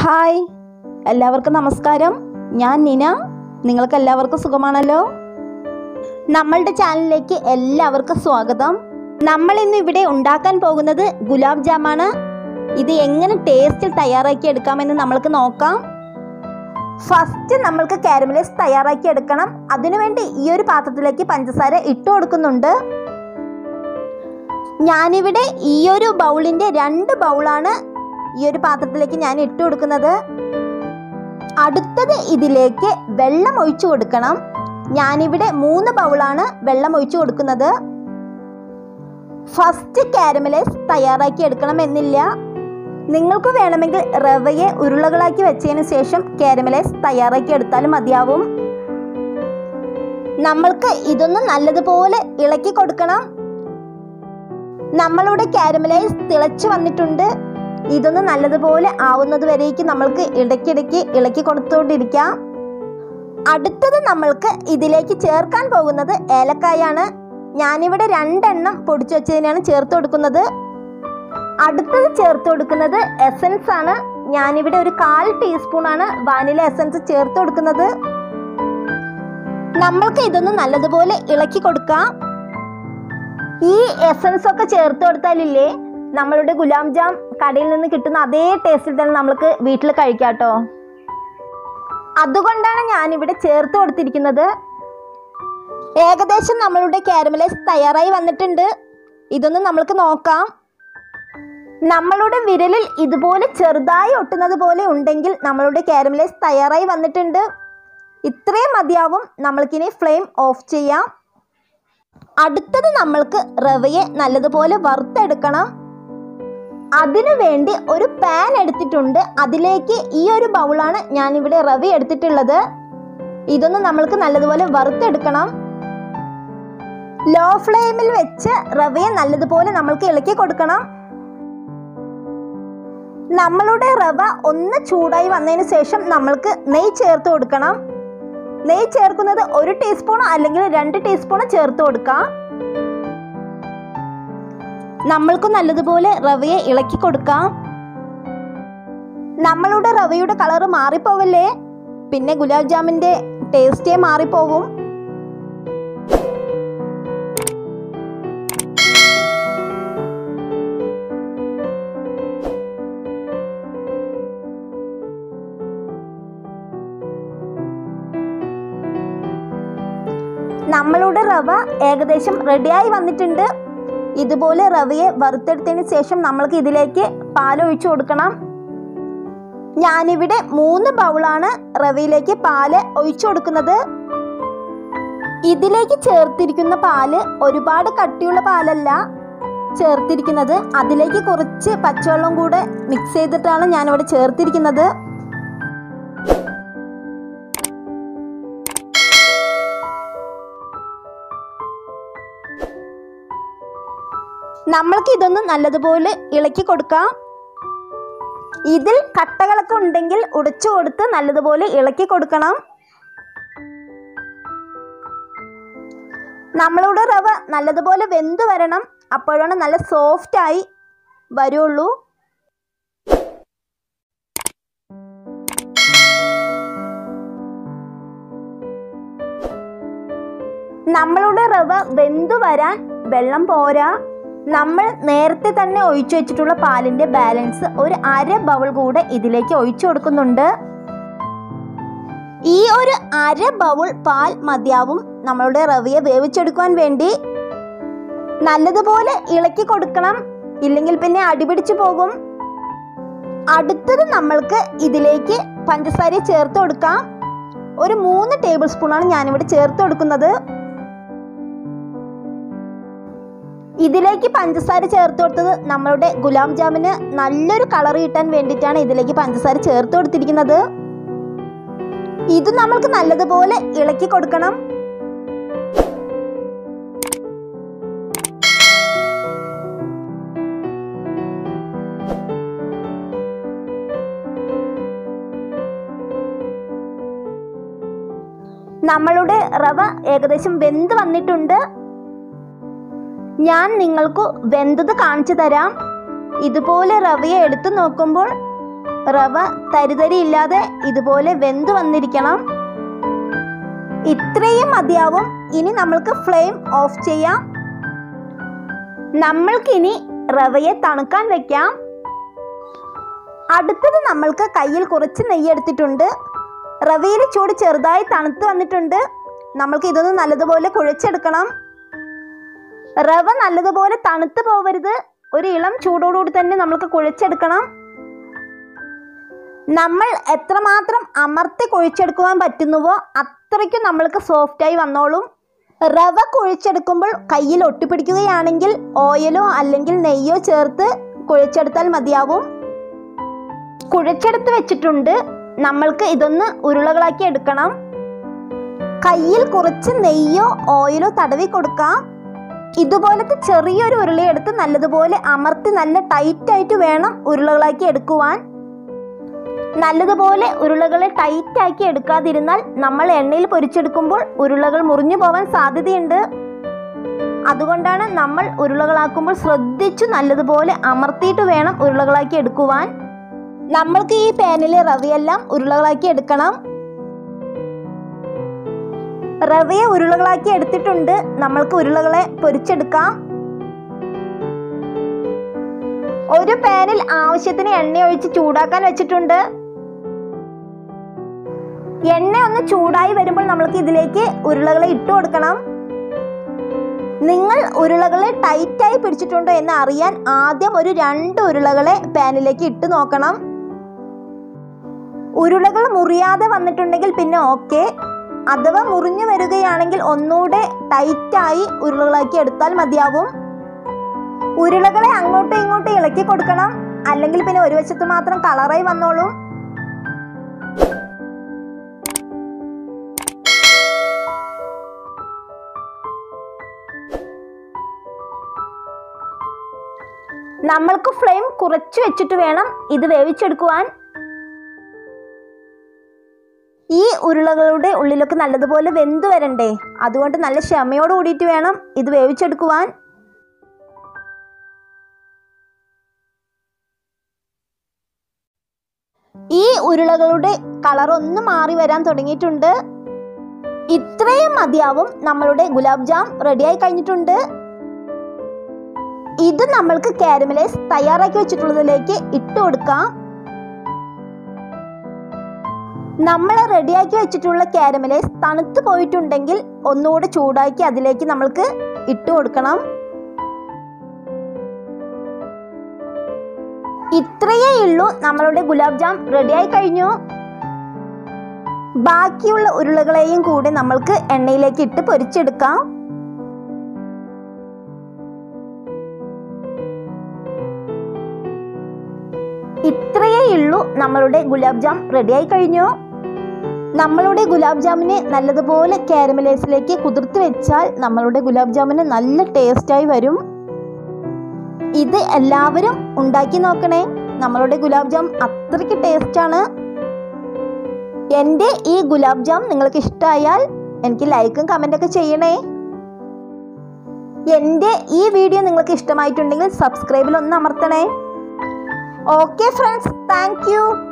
hi എല്ലാവർക്കും നമസ്കാരം ഞാൻ നിന നിങ്ങൾക്ക് എല്ലാവർക്കും സുഖമാണല്ലോ നമ്മളുടെ ചാനലിലേക്ക് എല്ലാവർക്കും സ്വാഗതം നമ്മൾ ഇന്ന് ഇവിടെ ഉണ്ടാക്കാൻ പോകുന്നത് ഗുലാബ് ജാമാണ് ഇത് എങ്ങനെ ടേസ്റ്റിൽ തയ്യാറാക്കി എടുക്കാമെന്ന് നമ്മൾക്ക് നോക്കാം ഫസ്റ്റ് നമ്മൾക്ക് കാരമലൈസ് തയ്യാറാക്കി എടുക്കണം അതിനുവേണ്ടി ഈ ഒരു പാത്രത്തിലേക്ക് പഞ്ചസാര ഇട്ട് കൊടുക്കുന്നുണ്ട് ഞാനിവിടെ ഈ ഒരു ബൗളിൻ്റെ രണ്ട് ബൗളാണ് ഈ ഒരു പാത്രത്തിലേക്ക് ഞാൻ ഇട്ട് കൊടുക്കുന്നത് അടുത്തത് ഇതിലേക്ക് വെള്ളം ഒഴിച്ചു കൊടുക്കണം ഞാനിവിടെ മൂന്ന് ബൗളാണ് വെള്ളം ഒഴിച്ചു കൊടുക്കുന്നത് ഫസ്റ്റ് കാരമലൈസ് തയ്യാറാക്കി എടുക്കണം എന്നില്ല നിങ്ങൾക്ക് വേണമെങ്കിൽ റവയെ ഉരുളകളാക്കി വെച്ചതിന് ശേഷം കാരമലൈസ് തയ്യാറാക്കി എടുത്താലും മതിയാവും നമ്മൾക്ക് ഇതൊന്ന് നല്ലതുപോലെ ഇളക്കി കൊടുക്കണം നമ്മളുടെ കാരമലൈസ് തിളച്ചു വന്നിട്ടുണ്ട് ഇതൊന്ന് നല്ലതുപോലെ ആവുന്നത് വരേക്ക് നമ്മൾക്ക് ഇടയ്ക്കിടയ്ക്ക് ഇളക്കി കൊടുത്തുകൊണ്ടിരിക്കാം അടുത്തത് നമ്മൾക്ക് ഇതിലേക്ക് ചേർക്കാൻ പോകുന്നത് ഏലക്കായാണ് ഞാനിവിടെ രണ്ടെണ്ണം പൊടിച്ചു വെച്ചതിനാണ് ചേർത്ത് കൊടുക്കുന്നത് അടുത്തത് ചേർത്ത് കൊടുക്കുന്നത് എസൻസ് ആണ് ഞാനിവിടെ ഒരു കാൽ ടീസ്പൂൺ ആണ് വാനില എസൻസ് ചേർത്ത് കൊടുക്കുന്നത് നമ്മൾക്ക് ഇതൊന്ന് നല്ലതുപോലെ ഇളക്കി കൊടുക്കാം ഈ എസൻസ് ഒക്കെ ചേർത്ത് കൊടുത്താലില്ലേ നമ്മളുടെ ഗുലാബ് ജാം കടയിൽ നിന്ന് കിട്ടുന്ന അതേ ടേസ്റ്റിൽ തന്നെ നമ്മൾക്ക് വീട്ടിൽ കഴിക്കാം കേട്ടോ അതുകൊണ്ടാണ് ഞാനിവിടെ ചേർത്ത് കൊടുത്തിരിക്കുന്നത് ഏകദേശം നമ്മളുടെ കാരമലൈസ് തയ്യാറായി വന്നിട്ടുണ്ട് ഇതൊന്ന് നമ്മൾക്ക് നോക്കാം നമ്മളുടെ വിരലിൽ ഇതുപോലെ ചെറുതായി ഒട്ടുന്നത് പോലെ ഉണ്ടെങ്കിൽ നമ്മളുടെ കാരമലൈസ് തയ്യാറായി വന്നിട്ടുണ്ട് ഇത്രയും മതിയാവും നമ്മൾക്കിനി ഫ്ലെയിം ഓഫ് ചെയ്യാം അടുത്തത് നമ്മൾക്ക് റവയെ നല്ലതുപോലെ വറുത്തെടുക്കണം അതിനു വേണ്ടി ഒരു പാൻ എടുത്തിട്ടുണ്ട് അതിലേക്ക് ഈ ഒരു ബൗളാണ് ഞാനിവിടെ റവ എടുത്തിട്ടുള്ളത് ഇതൊന്ന് നമ്മൾക്ക് നല്ലതുപോലെ വറുത്തെടുക്കണം ലോ ഫ്ലെയിമിൽ വെച്ച് റവയെ നല്ലതുപോലെ നമ്മൾക്ക് ഇളക്കി കൊടുക്കണം നമ്മളുടെ റവ ഒന്ന് ചൂടായി വന്നതിന് ശേഷം നമ്മൾക്ക് നെയ്യ് ചേർത്ത് കൊടുക്കണം നെയ്യ് ചേർക്കുന്നത് ഒരു ടീസ്പൂൺ അല്ലെങ്കിൽ രണ്ട് ടീസ്പൂൺ ചേർത്ത് കൊടുക്കാം നമ്മൾക്ക് നല്ലതുപോലെ റവയെ ഇളക്കി കൊടുക്കാം നമ്മളുടെ റവയുടെ കളറ് മാറിപ്പോവല്ലേ പിന്നെ ഗുലാബ് ജാമിൻ്റെ ടേസ്റ്റേ മാറിപ്പോവും നമ്മളുടെ റവ ഏകദേശം റെഡിയായി വന്നിട്ടുണ്ട് ഇതുപോലെ റവയെ വറുത്തെടുത്തതിന് ശേഷം നമ്മൾക്ക് ഇതിലേക്ക് പാലൊഴിച്ചു കൊടുക്കണം ഞാനിവിടെ മൂന്ന് ബൗളാണ് റവയിലേക്ക് പാല് ഒഴിച്ചു കൊടുക്കുന്നത് ഇതിലേക്ക് ചേർത്തിരിക്കുന്ന പാല് ഒരുപാട് കട്ടിയുള്ള പാലല്ല ചേർത്തിരിക്കുന്നത് അതിലേക്ക് കുറച്ച് പച്ചവെള്ളം കൂടെ മിക്സ് ചെയ്തിട്ടാണ് ഞാനിവിടെ ചേർത്തിരിക്കുന്നത് നമ്മൾക്ക് ഇതൊന്ന് നല്ലതുപോലെ ഇളക്കി കൊടുക്കാം ഇതിൽ കട്ടകളൊക്കെ ഉണ്ടെങ്കിൽ ഉടച്ചു കൊടുത്ത് നല്ലതുപോലെ ഇളക്കി കൊടുക്കണം നമ്മളുടെ റവ നല്ലതുപോലെ വെന്ത് വരണം അപ്പോഴാണ് നല്ല സോഫ്റ്റ് ആയി വരുള്ളൂ നമ്മളുടെ റവ വെന്തു വരാൻ വെള്ളം പോരാ നമ്മൾ നേരത്തെ തന്നെ ഒഴിച്ചു വെച്ചിട്ടുള്ള പാലിൻ്റെ ബാലൻസ് ഒരു അര ബൗൾ കൂടെ ഇതിലേക്ക് ഒഴിച്ചു കൊടുക്കുന്നുണ്ട് ഈ ഒരു അര ബൗൾ പാൽ മതിയാവും നമ്മളുടെ റവയെ വേവിച്ചെടുക്കാൻ വേണ്ടി നല്ലതുപോലെ ഇളക്കി കൊടുക്കണം ഇല്ലെങ്കിൽ പിന്നെ അടിപിടിച്ചു പോകും അടുത്തത് നമ്മൾക്ക് ഇതിലേക്ക് പഞ്ചസാര ചേർത്ത് കൊടുക്കാം ഒരു മൂന്ന് ടേബിൾ സ്പൂണാണ് ഞാനിവിടെ ചേർത്ത് കൊടുക്കുന്നത് ഇതിലേക്ക് പഞ്ചസാര ചേർത്ത് കൊടുത്തത് നമ്മളുടെ ഗുലാബ് ജാമിന് നല്ലൊരു കളർ കിട്ടാൻ വേണ്ടിയിട്ടാണ് ഇതിലേക്ക് പഞ്ചസാര ചേർത്ത് കൊടുത്തിരിക്കുന്നത് ഇത് നമ്മൾക്ക് നല്ലതുപോലെ ഇളക്കി കൊടുക്കണം നമ്മളുടെ റവ ഏകദേശം വെന്ത് വന്നിട്ടുണ്ട് ഞാൻ നിങ്ങൾക്ക് വെന്തത് കാണിച്ചു തരാം ഇതുപോലെ റവയെ എടുത്തു നോക്കുമ്പോൾ റവ തരിതരി ഇല്ലാതെ ഇതുപോലെ വെന്ത് വന്നിരിക്കണം ഇത്രയും മതിയാവും ഇനി നമ്മൾക്ക് ഫ്ലെയിം ഓഫ് ചെയ്യാം നമ്മൾക്കിനി റവയെ തണുക്കാൻ വെക്കാം അടുത്തത് നമ്മൾക്ക് കയ്യിൽ കുറച്ച് നെയ്യ് എടുത്തിട്ടുണ്ട് റവയിൽ ചൂട് ചെറുതായി തണുത്ത് വന്നിട്ടുണ്ട് നമ്മൾക്ക് ഇതൊന്ന് നല്ലതുപോലെ കുഴച്ചെടുക്കണം റവ നല്ലതുപോലെ തണുത്ത് പോവരുത് ഒരു ഇളം ചൂടോടുകൂടി തന്നെ നമ്മൾക്ക് കുഴച്ചെടുക്കണം നമ്മൾ എത്രമാത്രം അമർത്തി കുഴിച്ചെടുക്കുവാൻ പറ്റുന്നുവോ അത്രയ്ക്കും നമ്മൾക്ക് സോഫ്റ്റായി വന്നോളും റവ കുഴിച്ചെടുക്കുമ്പോൾ കയ്യിൽ ഒട്ടിപ്പിടിക്കുകയാണെങ്കിൽ ഓയിലോ അല്ലെങ്കിൽ നെയ്യോ ചേർത്ത് കുഴിച്ചെടുത്താൽ മതിയാവും കുഴച്ചെടുത്ത് വെച്ചിട്ടുണ്ട് നമ്മൾക്ക് ഇതൊന്ന് ഉരുളകളാക്കി എടുക്കണം കയ്യിൽ കുറച്ച് നെയ്യോ ഓയിലോ തടവി കൊടുക്കാം ഇതുപോലത്തെ ചെറിയൊരു ഉരുളയെടുത്ത് നല്ലതുപോലെ അമർത്തി നല്ല ടൈറ്റായിട്ട് വേണം ഉരുളകളാക്കി എടുക്കുവാൻ നല്ലതുപോലെ ഉരുളകളെ ടൈറ്റാക്കി എടുക്കാതിരുന്നാൽ നമ്മൾ എണ്ണയിൽ പൊരിച്ചെടുക്കുമ്പോൾ ഉരുളകൾ മുറിഞ്ഞു പോവാൻ സാധ്യതയുണ്ട് അതുകൊണ്ടാണ് നമ്മൾ ഉരുളകളാക്കുമ്പോൾ ശ്രദ്ധിച്ചു നല്ലതുപോലെ അമർത്തിയിട്ട് വേണം ഉരുളകളാക്കി എടുക്കുവാൻ നമ്മൾക്ക് ഈ പാനിലെ റവയെല്ലാം ഉരുളകളാക്കി എടുക്കണം റവയെ ഉരുളകളാക്കി എടുത്തിട്ടുണ്ട് നമ്മൾക്ക് ഉരുളകളെ പൊരിച്ചെടുക്കാം ഒരു പാനിൽ ആവശ്യത്തിന് എണ്ണ ഒഴിച്ച് ചൂടാക്കാൻ വെച്ചിട്ടുണ്ട് എണ്ണ ഒന്ന് ചൂടായി വരുമ്പോൾ നമ്മൾക്ക് ഇതിലേക്ക് ഉരുളകളെ ഇട്ട് കൊടുക്കണം നിങ്ങൾ ഉരുളകളെ ടൈറ്റായി പിടിച്ചിട്ടുണ്ടോ എന്ന് അറിയാൻ ആദ്യം ഒരു രണ്ട് ഉരുളകളെ പാനിലേക്ക് ഇട്ട് നോക്കണം ഉരുളകൾ മുറിയാതെ വന്നിട്ടുണ്ടെങ്കിൽ പിന്നെ ഓക്കെ അഥവാ മുറിഞ്ഞു വരികയാണെങ്കിൽ ഒന്നുകൂടെ ടൈറ്റായി ഉരുളകളാക്കി എടുത്താൽ മതിയാവും ഉരുളകളെ അങ്ങോട്ടും ഇങ്ങോട്ടും ഇളക്കി കൊടുക്കണം അല്ലെങ്കിൽ പിന്നെ ഒരു വശത്ത് മാത്രം കളറായി വന്നോളും നമ്മൾക്ക് ഫ്ലെയിം കുറച്ച് വെച്ചിട്ട് വേണം ഇത് വേവിച്ചെടുക്കുവാൻ ഈ ഉരുളകളുടെ ഉള്ളിലൊക്കെ നല്ലതുപോലെ വെന്ത് വരണ്ടേ അതുകൊണ്ട് നല്ല ക്ഷമയോട് കൂടിയിട്ട് വേണം ഇത് വേവിച്ചെടുക്കുവാൻ ഈ ഉരുളകളുടെ കളർ ഒന്ന് മാറി വരാൻ തുടങ്ങിയിട്ടുണ്ട് ഇത്രയും മതിയാവും നമ്മളുടെ ഗുലാബ് ജാം റെഡിയായി കഴിഞ്ഞിട്ടുണ്ട് ഇത് നമ്മൾക്ക് കാരമലൈസ് തയ്യാറാക്കി വെച്ചിട്ടുള്ളതിലേക്ക് ഇട്ട് കൊടുക്കാം നമ്മൾ റെഡിയാക്കി വെച്ചിട്ടുള്ള കാരമലൈസ് തണുത്ത് പോയിട്ടുണ്ടെങ്കിൽ ഒന്നുകൂടെ ചൂടാക്കി അതിലേക്ക് നമ്മൾക്ക് ഇട്ട് കൊടുക്കണം ഇത്രയേ ഉള്ളൂ നമ്മളുടെ ഗുലാബ് ജാം റെഡിയായി കഴിഞ്ഞു ബാക്കിയുള്ള ഉരുളകളെയും കൂടി നമ്മൾക്ക് എണ്ണയിലേക്ക് ഇട്ട് പൊരിച്ചെടുക്കാം ഇത്രയേ ഉള്ളൂ നമ്മളുടെ ഗുലാബ് ജാം റെഡിയായി കഴിഞ്ഞു നമ്മളുടെ ഗുലാബ് ജാമിനെ നല്ലതുപോലെ കാരമലൈസിലേക്ക് കുതിർത്ത് വെച്ചാൽ നമ്മളുടെ ഗുലാബ് ജാമിന് നല്ല ടേസ്റ്റായി വരും ഇത് എല്ലാവരും ഉണ്ടാക്കി നോക്കണേ നമ്മളുടെ ഗുലാബ് ജാം അത്രയ്ക്ക് ടേസ്റ്റാണ് എൻ്റെ ഈ ഗുലാബ് ജാം നിങ്ങൾക്ക് ഇഷ്ടമായാൽ എനിക്ക് ലൈക്കും കമൻ്റൊക്കെ ചെയ്യണേ എൻ്റെ ഈ വീഡിയോ നിങ്ങൾക്ക് ഇഷ്ടമായിട്ടുണ്ടെങ്കിൽ സബ്സ്ക്രൈബിൽ ഒന്ന് അമർത്തണേ ഓക്കെ ഫ്രണ്ട്സ് താങ്ക് യു